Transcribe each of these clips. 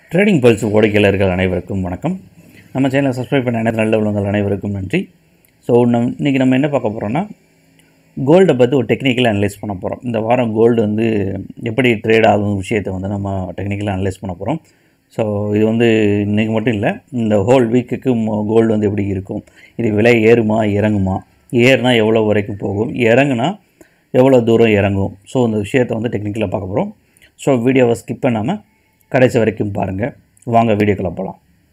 trading pulse ஓடிக்கையாளர்கள் அனைவருக்கும் வணக்கம் நம்ம சேனலை சப்ஸ்கிரைப் பண்ண அனைத்து நல்ல உள்ளங்கள் அனைவருக்கும் நன்றி ஸோ நம் இன்றைக்கி நம்ம என்ன பார்க்க போகிறோம்னா கோல்டை பற்றி ஒரு டெக்னிக்கல் அனலைஸ் பண்ண போகிறோம் இந்த வாரம் கோல்டு வந்து எப்படி ட்ரேட் ஆகும் விஷயத்தை வந்து நம்ம டெக்னிக்கலாக அனலைஸ் பண்ண போகிறோம் ஸோ இது வந்து இன்றைக்கி மட்டும் இல்லை இந்த ஹோல் வீக்குக்கு கோல்டு வந்து எப்படி இருக்கும் இது விலை ஏறுமா இறங்குமா ஏறுனா எவ்வளோ வரைக்கும் போகும் இறங்குனா எவ்வளோ தூரம் இறங்கும் ஸோ இந்த விஷயத்தை வந்து டெக்னிக்கலாக பார்க்க போகிறோம் ஸோ வீடியோவை ஸ்கிப் பண்ணாமல் கடைசி வரைக்கும் பாருங்கள் வாங்க வீடியோக்குள்ளே போகலாம்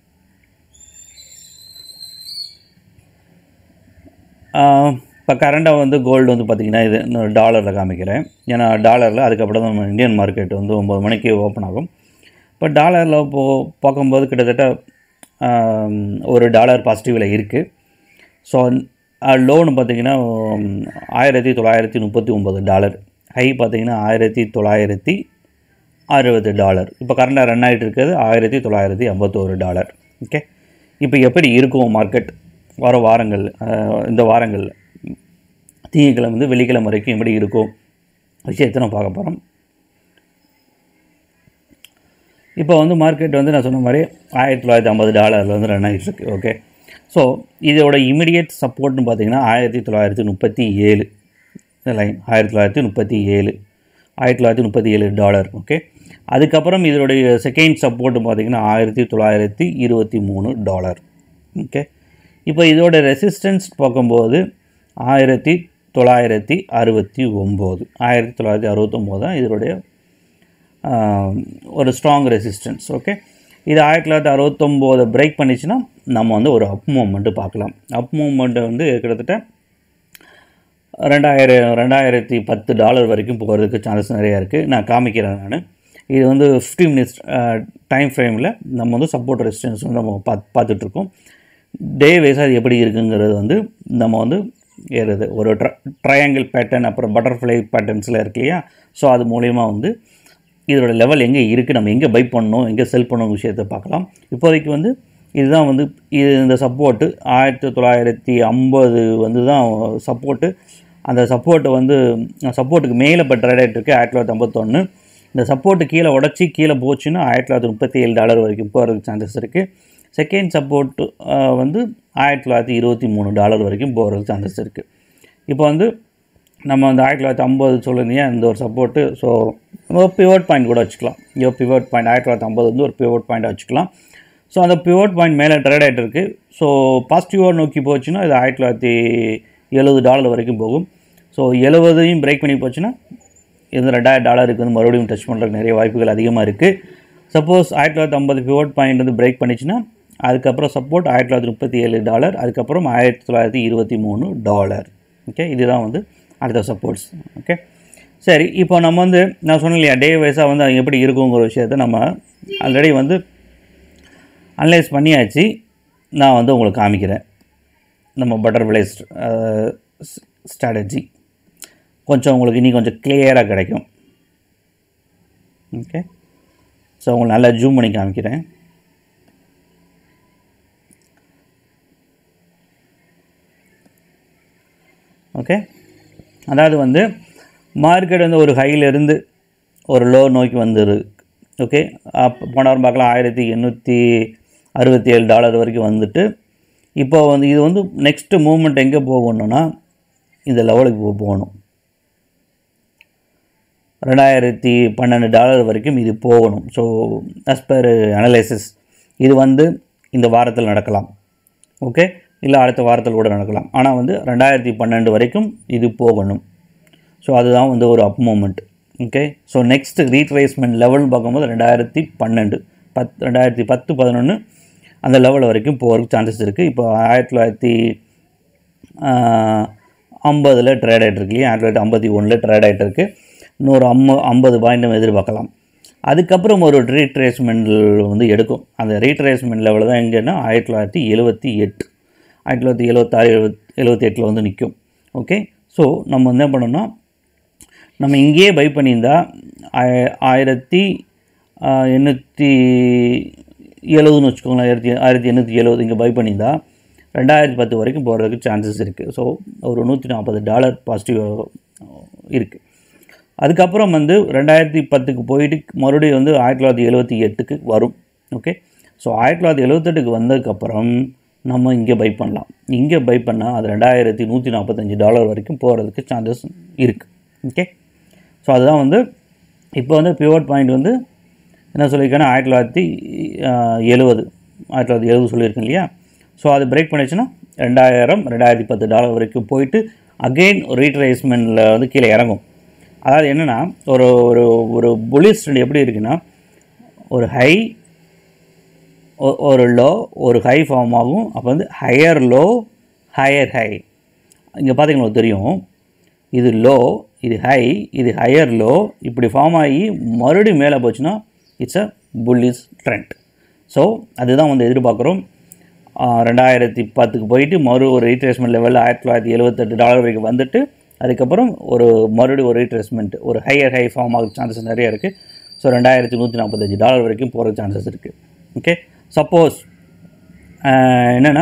இப்போ கரண்டாக வந்து கோல்டு வந்து பார்த்திங்கன்னா இது டாலரில் காமிக்கிறேன் ஏன்னா டாலரில் அதுக்கப்புறம் தான் நம்ம இந்தியன் மார்க்கெட் வந்து ஒம்பது மணிக்கு ஓப்பன் ஆகும் இப்போ டாலரில் போ பார்க்கும்போது கிட்டத்தட்ட ஆம், ஒரு டாலர் பாசிட்டிவில் இருக்குது ஸோ லோனு பார்த்தீங்கன்னா ஆயிரத்தி தொள்ளாயிரத்தி முப்பத்தி ஒம்பது டாலர் ஹை பார்த்தீங்கன்னா ஆயிரத்தி தொள்ளாயிரத்தி அறுபது டாலர் இப்போ கரண்டாக ரன் ஆகிட்டு இருக்கிறது ஆயிரத்தி தொள்ளாயிரத்தி ஐம்பத்தோரு டாலர் ஓகே இப்போ எப்படி இருக்கும் மார்க்கெட் வர வாரங்கள் அஹ், இந்த வாரங்களில் திங்கக்கிழமை வந்து வெள்ளிக்கிழமை வரைக்கும் எப்படி இருக்கும் விஷயத்தை நம்ம பார்க்க போகிறோம் இப்போ வந்து மார்க்கெட் வந்து நான் சொன்ன மாதிரி ஆயிரத்தி தொள்ளாயிரத்தி ஐம்பது டாலரில் வந்து ரன் ஆகிட்டு இருக்கு ஓகே ஸோ இதோட இமிடியேட் சப்போர்ட்னு பார்த்தீங்கன்னா ஆயிரத்தி தொள்ளாயிரத்தி முப்பத்தி ஏழு லைன் ஆயிரத்தி தொள்ளாயிரத்தி முப்பத்தி ஏழு ஆயிரத்தி தொள்ளாயிரத்தி முப்பத்தி ஏழு டாலர் ஓகே அதுக்கப்புறம் இதோடைய செகண்ட் சப்போர்ட் பார்த்தீங்கன்னா ஆயிரத்தி தொள்ளாயிரத்தி இருபத்தி மூணு டாலர் ஓகே இப்போ இதோட ரெசிஸ்டன்ஸ் பார்க்கும்போது ஆயிரத்தி தொள்ளாயிரத்தி அறுபத்தி ஒம்பது ஆயிரத்தி தொள்ளாயிரத்தி அறுபத்தொம்போது தான் இதனுடைய ஆஹ், ஒரு ஸ்ட்ராங் ரெசிஸ்டன்ஸ் ஓகே இது ஆயிரத்தி தொள்ளாயிரத்தி அறுபத்தொம்போதை பிரேக் பண்ணிச்சுன்னா நம்ம வந்து ஒரு அப் மூமெண்ட்டு பார்க்கலாம் அப் மூமெண்ட்டை வந்து கிட்டத்தட்ட ரெண்டாயிரம் ரெண்டாயிரத்தி பத்து டாலர் வரைக்கும் போகிறதுக்கு சான்சஸ் நிறையா இருக்குது நான் காமிக்கிறேன் நான் இது வந்து ஃபிஃப்டி மினிட்ஸ் டைம் ஃப்ரேமில் நம்ம வந்து சப்போர்ட் ரெசிஸ்டன்ஸ் வந்து நம்ம பார்த்து பார்த்துட்ருக்கோம் டே வைஸாக அது எப்படி இருக்குங்கிறது வந்து நம்ம வந்து ஏறுது ஒரு ட்ர ட்ரையாங்கிள் பேட்டர்ன் அப்புறம் பட்டர்ஃப்ளை பேட்டர்ன்ஸில் இருக்கு இல்லையா ஸோ அது மூலயமா வந்து இதோட லெவல் எங்கே இருக்குது நம்ம எங்கே பை பண்ணணும் எங்கே செல் பண்ணணும் விஷயத்தை பார்க்கலாம் இப்போதைக்கு வந்து இதுதான் வந்து இது இந்த சப்போர்ட்டு ஆயிரத்தி தொள்ளாயிரத்தி ஐம்பது வந்து தான் சப்போர்ட்டு அந்த சப்போர்ட்டை வந்து சப்போர்ட்டுக்கு மேலே இப்போ ட்ரேட் ஆகிட்டு இருக்கு ஆயிரத்தி தொள்ளாயிரத்தி ஐம்பத்தொன்று இந்த சப்போர்ட்டு கீழே உடச்சி கீழே போச்சுன்னா ஆயிரத்தி தொள்ளாயிரத்தி முப்பத்தி ஏழு டாலர் வரைக்கும் போகிறதுக்கு சான்சஸ் இருக்குது செகண்ட் சப்போர்ட்டு வந்து ஆயிரத்தி தொள்ளாயிரத்தி இருபத்தி மூணு டாலர் வரைக்கும் போகிறதுக்கு சான்சஸ் இருக்குது இப்போ வந்து நம்ம அந்த ஆயிரத்தி தொள்ளாயிரத்தி ஐம்பது சொல்லுறீங்க இந்த ஒரு சப்போர்ட்டு ஸோ ஒரு பிவோட் பாயிண்ட் கூட வச்சுக்கலாம் ஐயோ பிவோட் பாயிண்ட் ஆயிரத்தி தொள்ளாயிரத்தி ஐம்பது வந்து ஒரு பிவோட் பாயிண்ட் வச்சுக்கலாம் ஸோ அந்த பிவோட் பாயிண்ட் மேலே ட்ரேட் ஆகிட்டு இருக்கு ஸோ பாசிட்டிவாக நோக்கி போச்சுன்னா இது ஆயிரத்தி தொள்ளாயிரத்தி எழுபது டாலர் வரைக்கும் போகும் ஸோ எழுபதையும் பிரேக் பண்ணி போச்சுன்னா இது ரெண்டாயிரம் டாலருக்கு வந்து மறுபடியும் டச் பண்ணுறதுக்கு நிறைய வாய்ப்புகள் அதிகமாக இருக்குது சப்போஸ் ஆயிரத்தி தொள்ளாயிரத்தி ஐம்பது பிவோட் பாயிண்ட் வந்து பிரேக் பண்ணிச்சுன்னா அதுக்கப்புறம் சப்போர்ட் ஆயிரத்தி தொள்ளாயிரத்தி முப்பத்தி ஏழு டாலர் அதுக்கப்புறம் ஆயிரத்தி தொள்ளாயிரத்தி இருபத்தி மூணு டாலர் ஓகே இதுதான் வந்து அடுத்த சப்போர்ட்ஸ் ஓகே சரி இப்போ நம்ம வந்து நான் சொன்னேன் இல்லையா டே வைஸாக வந்து அது எப்படி இருக்குங்கிற விஷயத்தை நம்ம ஆல்ரெடி வந்து அனலைஸ் பண்ணியாச்சு நான் வந்து உங்களுக்கு காமிக்கிறேன் நம்ம பட்டர்ஃப்ளை ஸ்ட்ராட்டஜி கொஞ்சம் உங்களுக்கு இன்னி கொஞ்சம் கிளியராக கிடைக்கும் ஓகே ஸோ உங்களுக்கு நல்லா ஜூம் பண்ணி காமிக்கிறேன் ஓகே அதாவது வந்து மார்க்கெட் வந்து ஒரு ஹையிலேருந்து ஒரு லோ நோக்கி வந்துரு ஓகே அப்போ போன வாரம் பார்க்கலாம் ஆயிரத்தி எண்ணூற்றி அறுபத்தி ஏழு டாலர் வரைக்கும் வந்துட்டு இப்போ வந்து இது வந்து நெக்ஸ்ட்டு மூமெண்ட் எங்கே போகணும்னா இந்த லெவலுக்கு போ- போகணும் ரெண்டாயிரத்தி பன்னெண்டு டாலர் வரைக்கும் இது போகணும் ஸோ as per அனலைசிஸ் இது வந்து இந்த வாரத்தில் நடக்கலாம் ஓகே இல்லை அடுத்த வாரத்தில் கூட நடக்கலாம் ஆனால் வந்து ரெண்டாயிரத்தி பன்னெண்டு வரைக்கும் இது போகணும் ஸோ அதுதான் வந்து ஒரு up movement okay so next retracement லெவல்னு பார்க்கும்போது ரெண்டாயிரத்தி பன்னெண்டு பத் ரெண்டாயிரத்தி பத்து பதினொன்று அந்த லெவல் வரைக்கும் போகிறதுக்கு சான்சஸ் இருக்குது இப்போ ஆயிரத்தி தொள்ளாயிரத்தி ஐம்பதில் ட்ரேட் ஆகிட்டு இருக்கு இல்லையா ஆயிரத்தி தொள்ளாயிரத்தி ஐம்பத்தி ஒன்றில் ட்ரேட் ஆகிட்டு இருக்கு இன்னொரு அம்ம ஐம்பது பாயிண்ட் நம்ம எதிர்பார்க்கலாம் அதுக்கப்புறம் ஒரு ரீட்ரேஸ்மெண்ட் வந்து எடுக்கும் அந்த ரீட்ரேஸ்மெண்ட் லெவலில் தான் எங்கன்னா ஆயிரத்தி தொள்ளாயிரத்தி எழுபத்தி எட்டு ஆயிரத்தி தொள்ளாயிரத்தி எழுபத்தாறு எழுபத் எழுபத்தி எட்டில் வந்து நிற்கும் ஓகே ஸோ நம்ம என்ன பண்ணோம்னா நம்ம இங்கேயே பை பண்ணியிருந்தா ஆய- ஆயிரத்தி ஆஹ், எண்ணூற்றி எழுபதுன்னு வச்சுக்கோங்களேன் ஆயிரத்தி ஆயிரத்தி எண்ணூற்றி எழுபது இங்கே பை பண்ணியிருந்தா ரெண்டாயிரத்தி பத்து வரைக்கும் போகிறதுக்கு சான்சஸ் இருக்குது ஸோ ஒரு நூற்றி நாற்பது டாலர் பாசிட்டிவ் இருக்குது அதுக்கப்புறம் வந்து ரெண்டாயிரத்தி பத்துக்கு போயிட்டு மறுபடியும் வந்து ஆயிரத்தி தொள்ளாயிரத்தி எழுபத்தி எட்டுக்கு வரும் ஓகே ஸோ ஆயிரத்தி தொள்ளாயிரத்தி எழுபத்தெட்டுக்கு வந்ததுக்கப்புறம் நம்ம இங்கே பை பண்ணலாம் இங்கே பை பண்ணால் அது ரெண்டாயிரத்தி நூற்றி நாற்பத்தஞ்சு டாலர் வரைக்கும் போகிறதுக்கு சான்சஸ் இருக்குது ஓகே ஸோ அதுதான் வந்து இப்போ வந்து பிவோட் பாயிண்ட் வந்து என்ன சொல்லியிருக்கேன்னா ஆயிரத்தி தொள்ளாயிரத்தி எழுபது ஆயிரத்தி தொள்ளாயிரத்தி எழுபது சொல்லியிருக்கேன் இல்லையா ஸோ அது பிரேக் பண்ணிச்சுன்னா ரெண்டாயிரம் ரெண்டாயிரத்தி பத்து டாலர் வரைக்கும் போயிட்டு அகெயின் ரீட்ரேஸ்மெண்ட்டில் வந்து கீழே இறங்கும் அதாவது என்னென்னா ஒரு ஒரு ஒரு புலிஸ் ட்ரெண்ட் எப்படி இருக்குன்னா ஒரு ஹை ஒரு லோ ஒரு ஹை ஃபார்ம் ஆகும் அப்போ வந்து ஹையர் லோ ஹையர் ஹை இங்கே பார்த்தீங்கன்னா தெரியும் இது லோ இது ஹை இது ஹையர் லோ இப்படி ஃபார்ம் ஆகி மறுபடியும் மேலே போச்சுன்னா it's a bullish trend so அதுதான் வந்து எதிர்பார்க்குறோம் ரெண்டாயிரத்தி பத்துக்கு போயிட்டு மறு ஒரு ரீட்ரேஸ்மெண்ட் லெவலில் ஆயிரத்தி தொள்ளாயிரத்தி எழுபத்தெட்டு டாலர் வரைக்கும் வந்துட்டு அதுக்கப்புறம் ஒரு மறுபடியும் ஒரு ரீட்ரேஸ்மெண்ட் ஒரு ஹையர் ஹை ஃபார்ம் ஆக சான்சஸ் நிறைய இருக்குது ஸோ ரெண்டாயிரத்தி நூற்றி நாற்பத்தஞ்சு டாலர் வரைக்கும் போகிற சான்சஸ் இருக்குது ஓகே சப்போஸ் என்னென்னா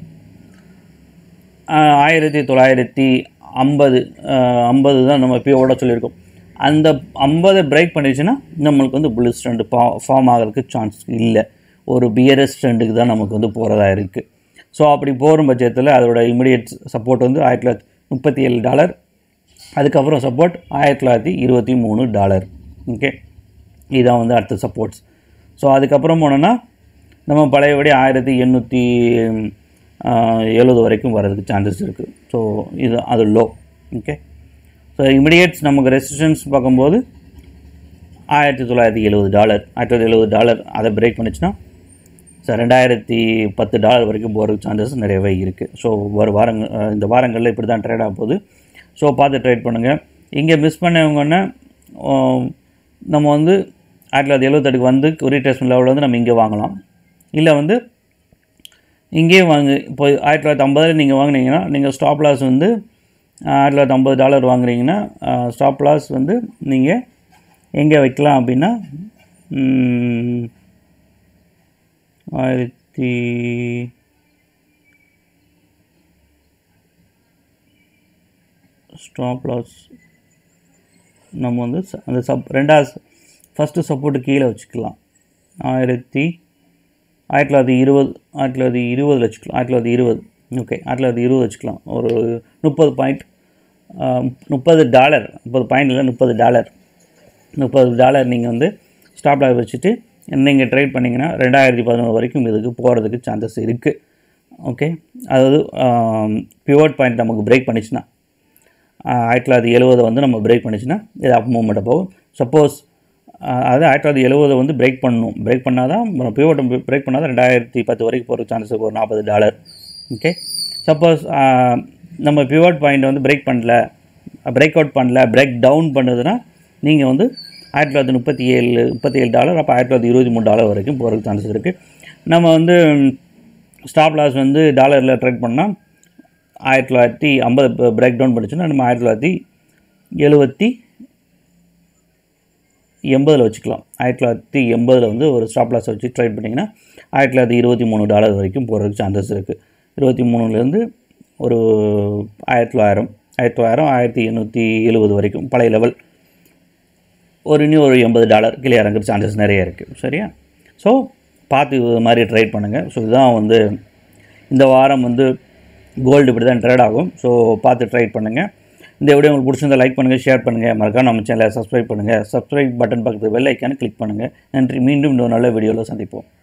ஆயிரத்தி தொள்ளாயிரத்தி ஐம்பது ஐம்பது தான் நம்ம பியோட சொல்லியிருக்கோம் அந்த ஐம்பதை பிரேக் பண்ணிடுச்சுன்னா நம்மளுக்கு வந்து புல்லிஸ் ட்ரெண்டு ஃபா ஃபார்ம் ஆகிறதுக்கு சான்ஸ் இல்லை ஒரு பியரஸ் ட்ரெண்டுக்கு தான் நமக்கு வந்து போகிறதா இருக்குது ஸோ அப்படி போகிற பட்சத்தில் அதோட இமிடியட் சப்போர்ட் வந்து ஆயிரத்தி தொள்ளாயிரத்தி முப்பத்தி ஏழு டாலர் அதுக்கப்புறம் சப்போர்ட் ஆயிரத்தி தொள்ளாயிரத்தி இருபத்தி மூணு டாலர் ஓகே இதுதான் வந்து அடுத்த சப்போர்ட்ஸ் ஸோ அதுக்கப்புறம் போனோன்னா நம்ம பழையபடி ஆயிரத்தி எண்ணூற்றி எழுபது வரைக்கும் வர்றதுக்கு சான்சஸ் இருக்குது ஸோ இது அது லோ ஓகே ஸோ இமிடியேட்ஸ் நமக்கு ரெசிஸ்டன்ஸ் பார்க்கும்போது ஆயிரத்தி தொள்ளாயிரத்தி எழுபது டாலர் ஆயிரத்தி தொள்ளாயிரத்தி எழுபது டாலர் அதை பிரேக் பண்ணிச்சுன்னா ஸோ ரெண்டாயிரத்தி பத்து டாலர் வரைக்கும் போகிறதுக்கு சான்சஸ் நிறையவே இருக்குது ஸோ ஒரு வாரங்கள் இந்த வாரங்களில் இப்படி தான் ட்ரேட் ஆக போகுது ஸோ பார்த்து ட்ரேட் பண்ணுங்கள் இங்கே மிஸ் பண்ணவங்கன்னா நம்ம வந்து ஆயிரத்தி தொள்ளாயிரத்தி எழுபத்தெட்டுக்கு வந்து ரீட்ரேஸ்மெண்ட் லெவலில் வந்து நம்ம இங்கே வாங்கலாம் இல்லை வந்து இங்கேயே வாங்கு இப்போ ஆயிரத்தி தொள்ளாயிரத்தி ஐம்பதில் நீங்கள் வாங்கினீங்கன்னா நீங்கள் ஸ்டாப் லாஸ் வந்து ஆயிரத்தி தொள்ளாயிரத்தி ஐம்பது டாலர் வாங்குறீங்கன்னா ஸ்டாப் லாஸ் வந்து நீங்கள் எங்கே வைக்கலாம் அப்படின்னா ஆயிரத்தி ஸ்டாப் லாஸ் நம்ம வந்து அந்த சப் ரெண்டாவது ஃபஸ்ட்டு சப்போர்ட்டு கீழே வச்சுக்கலாம் ஆயிரத்தி ஆயிரத்தி தொள்ளாயிரத்தி இருபது ஆயிரத்தி தொள்ளாயிரத்தி இருபதில் வச்சுக்கலாம் ஆயிரத்தி தொள்ளாயிரத்தி இருபது ஓகே ஆயிரத்தி தொள்ளாயிரத்தி இருபது வச்சுக்கலாம் ஒரு முப்பது பாயிண்ட் முப்பது டாலர் முப்பது பாயிண்ட் இல்லை முப்பது டாலர் முப்பது டாலர் நீங்கள் வந்து ஸ்டாப் லாஸ் வச்சுட்டு நீங்கள் ட்ரேட் பண்ணிங்கன்னா ரெண்டாயிரத்தி பதினொன்று வரைக்கும் இதுக்கு போகிறதுக்கு சான்சஸ் இருக்குது ஓகே அதாவது பிவோட் பாயிண்ட் நமக்கு பிரேக் பண்ணிச்சுன்னா ஆயிரத்தி தொள்ளாயிரத்தி எழுபதை வந்து நம்ம பிரேக் பண்ணிச்சுன்னா இது அப் மூமெண்ட்டை போகும் சப்போஸ் அதாவது ஆயிரத்தி தொள்ளாயிரத்தி எழுபதை வந்து பிரேக் பண்ணணும் பிரேக் பண்ணால் தான் பிவோட்டை பிரேக் பண்ணால் தான் ரெண்டாயிரத்தி பத்து வரைக்கும் போகிற சான்சஸ் ஒரு நாற்பது டாலர் ஓகே சப்போஸ் நம்ம பிவோட் பாயிண்ட்டை வந்து பிரேக் பண்ணல பிரேக் அவுட் பண்ணல பிரேக் டவுன் பண்ணுதுன்னா நீங்கள் வந்து ஆயிரத்தி தொள்ளாயிரத்தி முப்பத்தி ஏழு முப்பத்தி ஏழு டாலர் அப்போ ஆயிரத்தி தொள்ளாயிரத்தி இருபத்தி மூணு டாலர் வரைக்கும் போகிறதுக்கு சான்சஸ் இருக்குது நம்ம வந்து ஸ்டாப் லாஸ் வந்து டாலரில் ட்ரேட் பண்ணால் ஆயிரத்தி தொள்ளாயிரத்தி ஐம்பது பிரேக் டவுன் பண்ணிச்சுன்னா நம்ம ஆயிரத்தி தொள்ளாயிரத்தி எழுபத்தி எண்பதில் வச்சுக்கலாம் ஆயிரத்தி தொள்ளாயிரத்தி எண்பதில் வந்து ஒரு ஸ்டாப் லாஸ் வச்சு ட்ரேட் பண்ணிங்கன்னா ஆயிரத்தி தொள்ளாயிரத்தி இருபத்தி மூணு டாலர் வரைக்கும் போகிறதுக்கு சான்சஸ் இருக்குது இருபத்தி மூணுலேருந்து ஒரு ஆயிரத்தி தொள்ளாயிரம் ஆயிரத்தி தொள்ளாயிரம் ஆயிரத்தி எண்ணூற்றி எழுபது வரைக்கும் பழைய லெவல் ஒரு இன்னும் ஒரு எண்பது டாலர் கீழே இறங்குற சான்சஸ் நிறைய இருக்குது சரியா ஸோ பார்த்து இது மாதிரி ட்ரேட் பண்ணுங்கள் ஸோ இதுதான் வந்து இந்த வாரம் வந்து கோல்டு இப்படி தான் ட்ரேட் ஆகும் ஸோ பார்த்து ட்ரேட் பண்ணுங்கள் இந்த வீடியோ உங்களுக்கு பிடிச்சிருந்தா லைக் பண்ணுங்கள் ஷேர் பண்ணுங்கள் மறக்காம நம்ம சேனலை சப்ஸ்கிரைப் பண்ணுங்கள் சப்ஸ்கிரைப் பட்டன் பக்கத்து பெல் ஐக்கானு கிளிக் பண்ணுங்கள் நன்றி மீண்டும் இன்னொரு நல்ல வீடியோவில் சந்திப்போம்